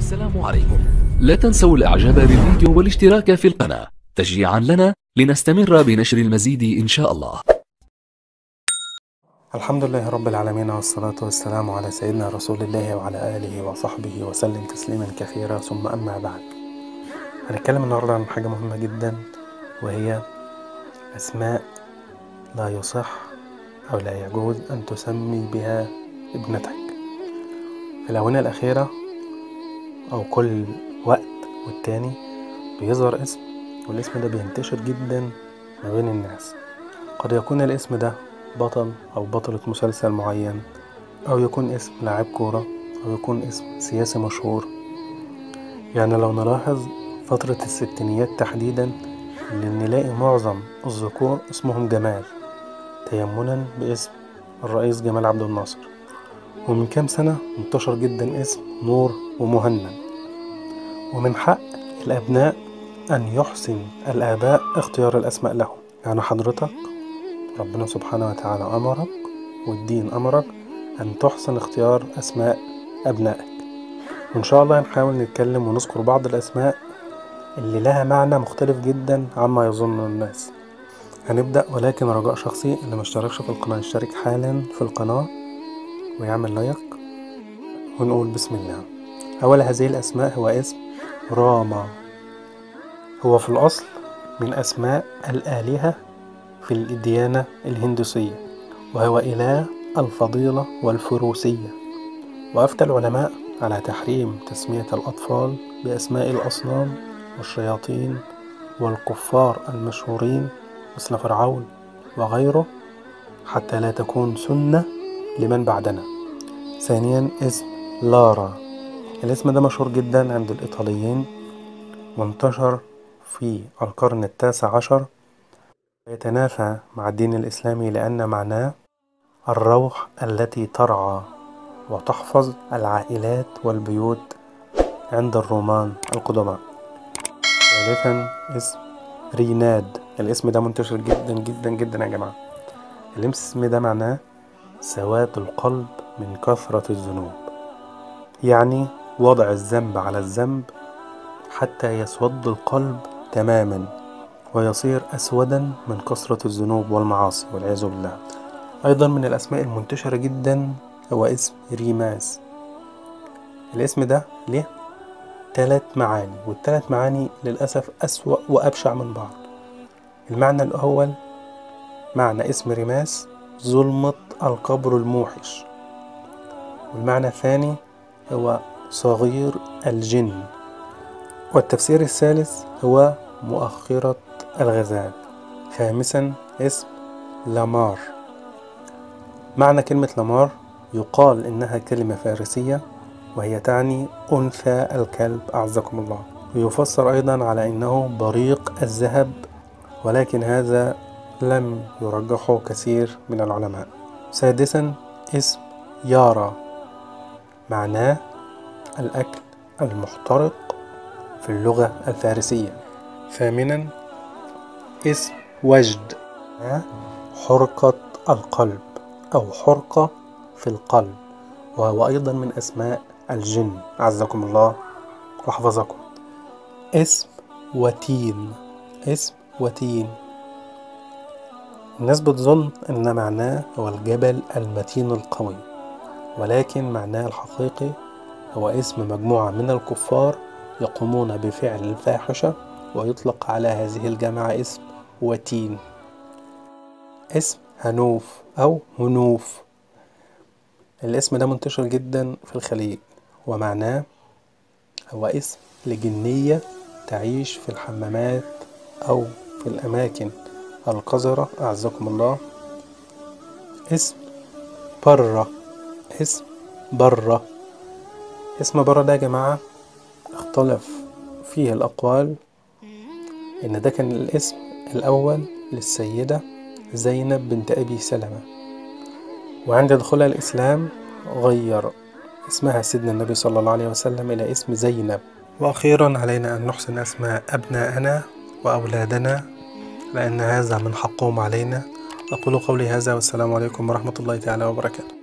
السلام عليكم لا تنسوا الاعجاب بالفيديو والاشتراك في القناة تشجيعا لنا لنستمر بنشر المزيد ان شاء الله الحمد لله رب العالمين والصلاة والسلام على سيدنا رسول الله وعلى آله وصحبه وسلم تسليما كثيرا ثم أما بعد هنتكلم النهاردة عن حاجة مهمة جدا وهي أسماء لا يصح أو لا يجوز أن تسمي بها ابنتك في الآونة الأخيرة أو كل وقت والتاني بيظهر اسم والاسم ده بينتشر جدا ما بين الناس قد يكون الاسم ده بطل أو بطلة مسلسل معين أو يكون اسم لاعب كورة أو يكون اسم سياسي مشهور يعني لو نلاحظ فترة الستينيات تحديدا اللي نلاقي معظم الذكور اسمهم جمال تيمنا باسم الرئيس جمال عبد الناصر ومن كام سنة انتشر جدا اسم نور ومهند ومن حق الأبناء أن يحسن الآباء اختيار الأسماء لهم يعني حضرتك ربنا سبحانه وتعالى أمرك والدين أمرك أن تحسن اختيار أسماء أبنائك وإن شاء الله هنحاول نتكلم ونذكر بعض الأسماء اللي لها معنى مختلف جدا عما يظن الناس هنبدأ ولكن رجاء شخصي اللي مشتركش في القناة يشترك حالا في القناة ويعمل لايك ونقول بسم الله أول هذه الأسماء هو اسم راما هو في الأصل من أسماء الآلهة في الديانة الهندوسية وهو إله الفضيلة والفروسية وأفتى العلماء على تحريم تسمية الأطفال بأسماء الأصنام والشياطين والكفار المشهورين مثل فرعون وغيره حتى لا تكون سنة لمن بعدنا ثانيا اسم لارا الاسم ده مشهور جدا عند الإيطاليين وانتشر في القرن التاسع عشر ويتنافى مع الدين الإسلامي لأن معناه الروح التي ترعى وتحفظ العائلات والبيوت عند الرومان القدماء ثالثا اسم ريناد الاسم ده منتشر جدا جدا جدا يا جماعة الاسم ده معناه سواد القلب من كثرة الذنوب يعني وضع الذنب على الذنب حتى يسود القلب تماما ويصير أسودا من كثرة الذنوب والمعاصي والعياذ بالله أيضا من الأسماء المنتشرة جدا هو اسم ريماس الاسم ده ليه تلات معاني والتلات معاني للأسف أسوأ وأبشع من بعض المعنى الأول معنى اسم ريماس ظلمة القبر الموحش والمعنى الثاني هو صغير الجن والتفسير الثالث هو مؤخرة الغزال خامسا اسم لامار معنى كلمة لامار يقال إنها كلمة فارسية وهي تعني أنثى الكلب أعزكم الله ويفسر أيضا على أنه بريق الذهب ولكن هذا لم يرجحه كثير من العلماء سادسا اسم يارا معناه الأكل المحترق في اللغة الفارسية ثامنا اسم وجد حرقة القلب أو حرقة في القلب وهو أيضا من أسماء الجن أعزكم الله وحفظكم اسم وتين اسم وتين الناس بتظن أن معناه هو الجبل المتين القوي ولكن معناه الحقيقي هو اسم مجموعة من الكفار يقومون بفعل الفاحشة ويطلق على هذه الجماعة اسم وتين اسم هنوف أو هنوف الاسم ده منتشر جدا في الخليج ومعناه هو اسم لجنية تعيش في الحمامات أو في الأماكن القذرة أعزكم الله اسم برة اسم برة اسم برة ده يا جماعة اختلف فيه الأقوال إن ده كان الاسم الأول للسيدة زينب بنت أبي سلمة وعند دخولها الإسلام غير اسمها سيدنا النبي صلى الله عليه وسلم إلى اسم زينب وأخيرا علينا أن نحسن أسماء أبناءنا وأولادنا لأن هذا من حقهم علينا أقول قولي هذا والسلام عليكم ورحمة الله تعالى وبركاته